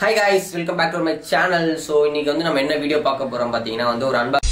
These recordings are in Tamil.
hi guys welcome back to my channel so இன்னைக்கு வந்து நம்ம என்ன வீடியோ பார்க்க போறோம் பார்த்தீங்கன்னா வந்து ஒரு அன்பா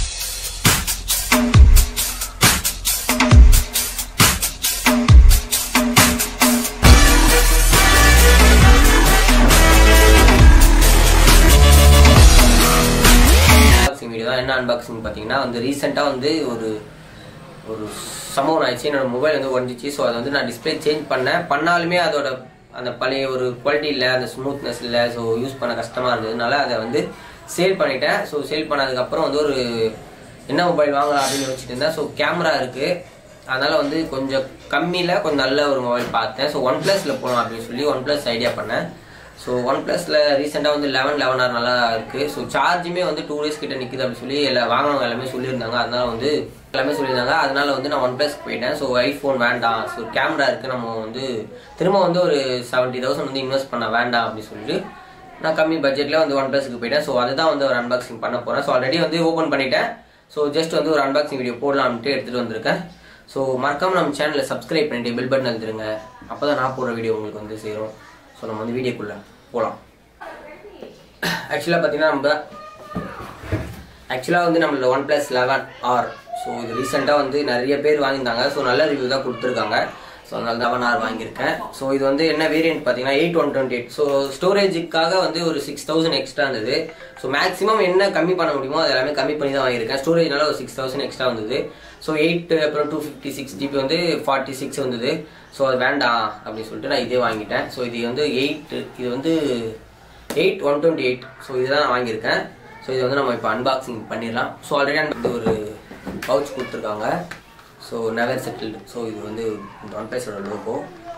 அன்பாக்சிங் வீடியோ தான் என்ன அன்பாக்சிங் பார்த்தீங்கன்னா வந்து ரீசெண்டாக வந்து ஒரு ஒரு சம்பவம் ஆயிடுச்சு என்னோட மொபைல் வந்து உடஞ்சிச்சு ஸோ அதை வந்து நான் டிஸ்பிளே சேஞ்ச் பண்ணேன் பண்ணாலுமே அதோட அந்த பழைய ஒரு குவாலிட்டி இல்லை அந்த ஸ்மூத்னஸ் இல்லை ஸோ யூஸ் பண்ண கஷ்டமாக இருந்ததுனால அதை வந்து சேல் பண்ணிட்டேன் ஸோ சேல் பண்ணதுக்கப்புறம் வந்து ஒரு என்ன மொபைல் வாங்கலாம் அப்படின்னு வச்சுட்டு இருந்தேன் ஸோ கேமரா இருக்குது அதனால் வந்து கொஞ்சம் கம்மியில் கொஞ்சம் நல்ல ஒரு மொபைல் பார்த்தேன் ஸோ ஒன் ப்ளஸில் போகலாம் அப்படின்னு சொல்லி ஒன் ப்ளஸ் ஐடியா பண்ணேன் ஸோ ஒன் ப்ளஸில் ரீசெண்டாக வந்து லெவன் லெவன் ஆர் நல்லா இருக்குது ஸோ சார்ஜுமே வந்து டூ டேஸ் கிட்ட நிற்குது அப்படின்னு சொல்லி எல்லா வாங்கினவங்க எல்லாமே சொல்லியிருந்தாங்க அதனால வந்து எல்லாமே சொல்லியிருந்தாங்க அதனால வந்து நான் ஒன் ப்ளஸ் போயிட்டேன் ஸோ ஐஃபோன் வேண்டாம் ஸோ கேமரா இருக்குது நம்ம வந்து திரும்ப வந்து ஒரு செவன்ட்டி தௌசண்ட் வந்து இன்வெஸ்ட் பண்ண வேண்டாம் அப்படின்னு சொல்லிட்டு நான் கம்மி பட்ஜெட்டில் வந்து ஒன் ப்ளஸ்க்கு போயிட்டேன் ஸோ அதுதான் வந்து ஒரு அன்பாக்சிங் பண்ண போகிறேன் ஸோ ஆல்ரெடி வந்து ஓப்பன் பண்ணிட்டேன் ஸோ ஜஸ்ட் வந்து ஒரு அன்பாக்சிங் வீடியோ போடலாம்ட்டு எடுத்துகிட்டு வந்திருக்கேன் ஸோ மறக்காம நம்ம சேனலை சப்ஸ்கிரைப் பண்ணிட்டு பெல் பட்டன் எழுதுருங்க அப்போ தான் நான் போடுற வீடியோ உங்களுக்கு வந்து சேரும் ஸோ நம்ம வந்து வீடியோக்குள்ளே போகலாம் ஆக்சுவலாக பார்த்தீங்கன்னா நம்ம ஆக்சுவலாக வந்து நம்மளோட OnePlus eleven R so இது ரீசெண்டாக வந்து நிறைய பேர் வாங்கியிருந்தாங்க ஸோ நல்ல ரிவ்யூ தான் கொடுத்துருக்காங்க ஸோ அதனால லெவன் ஆர் வாங்கியிருக்கேன் ஸோ இது வந்து என்ன வேரியன்ட் பார்த்தீங்கன்னா eight one twenty eight so ஸ்டோரேஜுக்காக வந்து ஒரு சிக்ஸ் தௌசண்ட் எக்ஸ்ட்ரா இருந்தது ஸோ மேக்ஸிமம் என்ன கம்மி பண்ண முடியுமோ அது எல்லாமே கம்மி பண்ணி தான் வாங்கியிருக்கேன் ஸ்டோரேஜ்னால ஒரு சிக்ஸ் தௌசண்ட் எக்ஸ்ட்ரா வந்தது ஸோ எயிட் அப்புறம் டூ ஃபிஃப்டி சிக்ஸ் ஜிபி வந்து ஃபார்ட்டி சிக்ஸ் வந்தது ஸோ அது வேண்டாம் அப்படின்னு சொல்லிட்டு நான் இதே வாங்கிட்டேன் ஸோ இது வந்து எயிட் இது வந்து eight one twenty eight so இதுதான் நான் வாங்கியிருக்கேன் ஸோ இது வந்து நம்ம இப்போ அன்பாக்சிங் பண்ணிடலாம் ஸோ ஆல்ரெடி வந்து ஒரு பவுச் கொடுத்துருக்காங்க ஸோ நெவர் செட்டில்டு ஸோ இது வந்து ஒன் பிளஸோட லோகோ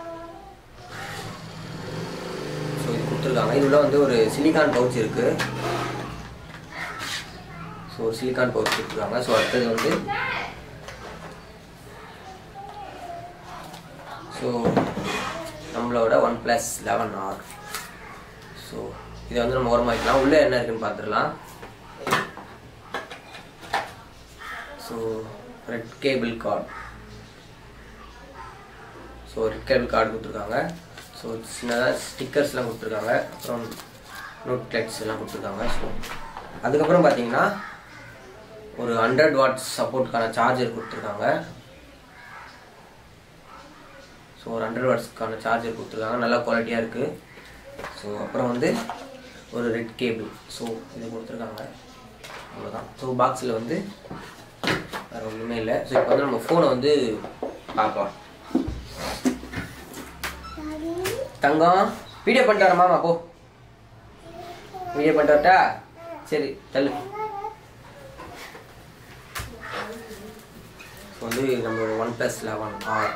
ஸோ இது கொடுத்துருக்காங்க இதுல வந்து ஒரு சிலிகான் பவுச் இருக்கு ஸோ ஒரு சிலிகான் பவுச் கொடுத்துருக்காங்க ஸோ அடுத்தது வந்து ஸோ நம்மளோட OnePlus eleven R so இதை வந்து நம்ம ஓரமாக வைக்கலாம் உள்ளே என்ன இருக்குன்னு பார்த்துடலாம் so red cable card so red cable card கொடுத்துருக்காங்க ஸோ சின்னதாக ஸ்டிக்கர்ஸ்லாம் கொடுத்துருக்காங்க அப்புறம் நோட் கிளட்ஸ் எல்லாம் கொடுத்துருக்காங்க ஸோ அதுக்கப்புறம் பார்த்தீங்கன்னா ஒரு ஹண்ட்ரட் வாட்ஸ் சப்போர்ட்கான சார்ஜர் கொடுத்துருக்காங்க ஸோ ஒரு ஹண்ட்ரட் வாட்ஸ்க்கான சார்ஜர் கொடுத்துருக்காங்க நல்ல குவாலிட்டியாக இருக்குது ஸோ அப்புறம் வந்து ஒரு ரெட் கேபிள் ஸோ இது கொடுத்துருக்காங்க அவ்வளோதான் ஸோ பாக்ஸில் வந்து வேறு ஒன்றுமே இல்லை ஸோ இப்போ வந்து நம்ம ஃபோனை வந்து பார்க்கலாம் தங்கம் வீடியோ பண்ணிட்டு வரேன் மாமா போ வீடியோ பண்ணிட்டு வரட்டா சரி தள்ளு ஸோ வந்து நம்மளோட OnePlus eleven R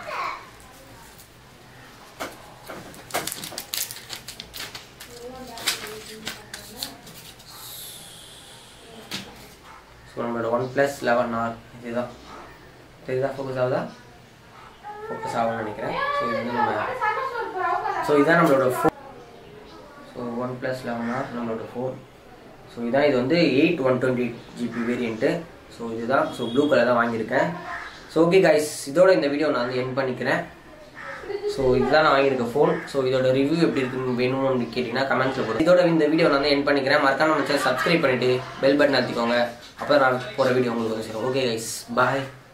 so நம்மளோட ஒன் ப்ளஸ் லெவன் ஆர் இதுதான் தெரியுதா ஃபோக்கஸ் ஆகுதா ஃபோக்கஸ் ஆகும்னு நினைக்கிறேன் ஸோ இது வந்து நம்ம ஸோ இதுதான் நம்மளோட phone so OnePlus eleven R நம்மளோட ஃபோன் ஸோ இதான் இது வந்து eight one twenty GB variant so இதுதான் ஸோ ப்ளூ கலர் தான் வாங்கியிருக்கேன் ஸோ ஓகே கைஸ் இதோட இந்த வீடியோ நான் வந்து என் பண்ணிக்கிறேன் ஸோ இதுதான் நான் வாங்கியிருக்க ஃபோன் ஸோ இதோட ரிவ்யூ எப்படி இருக்குன்னு வேணும்னு கேட்டிங்கன்னா கமெண்ட்ஸில் போடுறேன் இதோட இந்த வீடியோ நான் வந்து என் பண்ணிக்கிறேன் மறக்காம நம்ம சேனல் சப்ஸ்கிரைப் பண்ணிவிட்டு பெல் பட்டன் அழுத்திக்கோங்க அப்போ நான் போகிற வீடியோ உங்களுக்கு வந்து சேரும் ஓகே கைஸ் பாய்